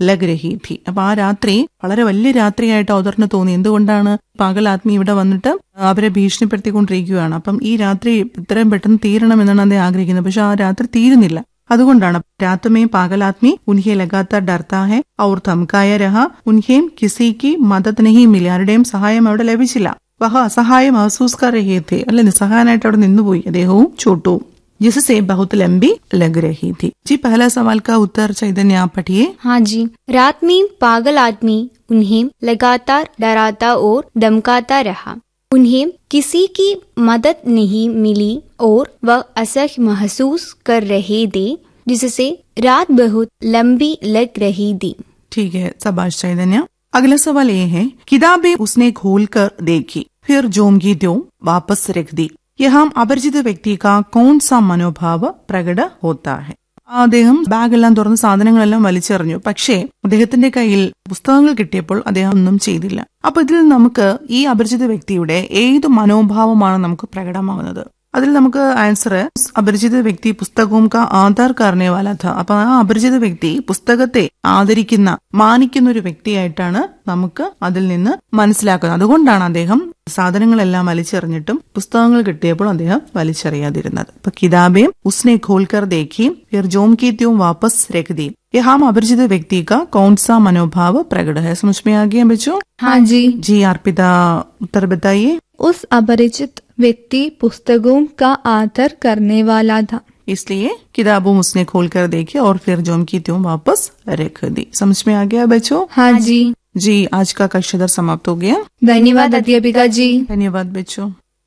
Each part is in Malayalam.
ലഗ് രഹി ഥി അപ്പൊ ആ രാത്രി വളരെ വലിയ രാത്രിയായിട്ട് ഔദറിന് തോന്നി എന്തുകൊണ്ടാണ് പകൽ ആത്മി ഇവിടെ വന്നിട്ട് അവരെ ഭീഷണിപ്പെടുത്തിക്കൊണ്ടിരിക്കുകയാണ് അപ്പം ഈ രാത്രി ഇത്രയും പെട്ടെന്ന് തീരണം എന്നാണ് അദ്ദേഹം ആഗ്രഹിക്കുന്നത് പക്ഷെ ആ രാത്രി തീരുന്നില്ല അതുകൊണ്ടാണ് രാत में पागल आदमी उन्हें लगातार डरता है और धमकाया रहा उन्हें किसी की मदद नहीं मिली ആരുടെയും സഹായം അവിടെ ലഭിച്ചില്ല വഹ അസഹായം മഹസൂസ് കർ രഹേ थे അല്ലെ നിസ്സഹായനായിട്ട് അവിടെ നിന്നുപോയി അദ്ദേഹവും ചോട്ടു जिससे बहुत लंबी लग रही थी जी पहला सवाल का उत्तर चैतन्य आप पढ़िए हाँ जी रात में पागल आदमी उन्हें लगातार डराता और धमकाता रहा उन्हें किसी की मदद नहीं मिली और वह असह महसूस कर रहे थे जिससे रात बहुत लंबी लग रही थी ठीक है शाबाश चैतन्य अगला सवाल ये है किताबें उसने खोल कर देखी फिर जोमगी दो वापस रख दी यहाँ അപരിചിത വ്യക്തി കാ കോൺ സാ മനോഭാവ പ്രകട ഹോത്താ ഹെ അദ്ദേഹം ബാഗെല്ലാം തുറന്ന് സാധനങ്ങളെല്ലാം വലിച്ചെറിഞ്ഞു പക്ഷേ അദ്ദേഹത്തിന്റെ കയ്യിൽ പുസ്തകങ്ങൾ കിട്ടിയപ്പോൾ അദ്ദേഹം ഒന്നും ചെയ്തില്ല അപ്പൊ ഇതിൽ നമുക്ക് ഈ അപരിചിത വ്യക്തിയുടെ ഏത് മനോഭാവമാണ് നമുക്ക് പ്രകടമാകുന്നത് അതിൽ നമുക്ക് ആൻസർ അപരിചിത വ്യക്തി പുസ്തകവും കാ ആധാർ കാരണേ വാലാഥ അപ്പൊ ആ അപരിചിത വ്യക്തി പുസ്തകത്തെ ആദരിക്കുന്ന മാനിക്കുന്ന ഒരു വ്യക്തിയായിട്ടാണ് നമുക്ക് അതിൽ നിന്ന് മനസ്സിലാക്കുന്നത് അതുകൊണ്ടാണ് അദ്ദേഹം സാധനങ്ങളെല്ലാം വലിച്ചെറിഞ്ഞിട്ടും പുസ്തകങ്ങൾ കിട്ടിയപ്പോൾ അദ്ദേഹം വലിച്ചെറിയാതിരുന്നത് അപ്പൊ കിതാബേം ഉസ്നെ ഖോൽക്കർ ദേഖി ഫിർ जोम की त्यों वापस रख दी ये हम अपरिचित व्यक्ति का कौन सा मनोभाव प्रकट है समझ में आ गया बच्चों हाँ जी जी अर्पिता उत्तर बताइए उस अपरिचित व्यक्ति पुस्तकों का आदर करने वाला था इसलिए किताबों उसने खोल कर देखी और फिर जोम की त्यों वापस रख दी समझ में आ गया बच्चों हाँ जी जी आज का कक्षाधर समाप्त हो गया धन्यवाद अध्यापिका जी धन्यवाद बच्चों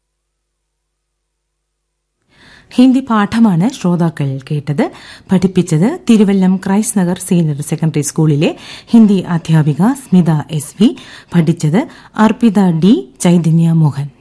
ഹിന്ദി പാഠമാണ് ശ്രോതാക്കൾ കേട്ടത് പഠിപ്പിച്ചത് Thiruvallam Christ Nagar senior secondary സ്കൂളിലെ ഹിന്ദി അധ്യാപിക സ്മിത എസ് വി പഠിച്ചത് അർപ്പിത ഡി ചൈതന്യ മോഹൻ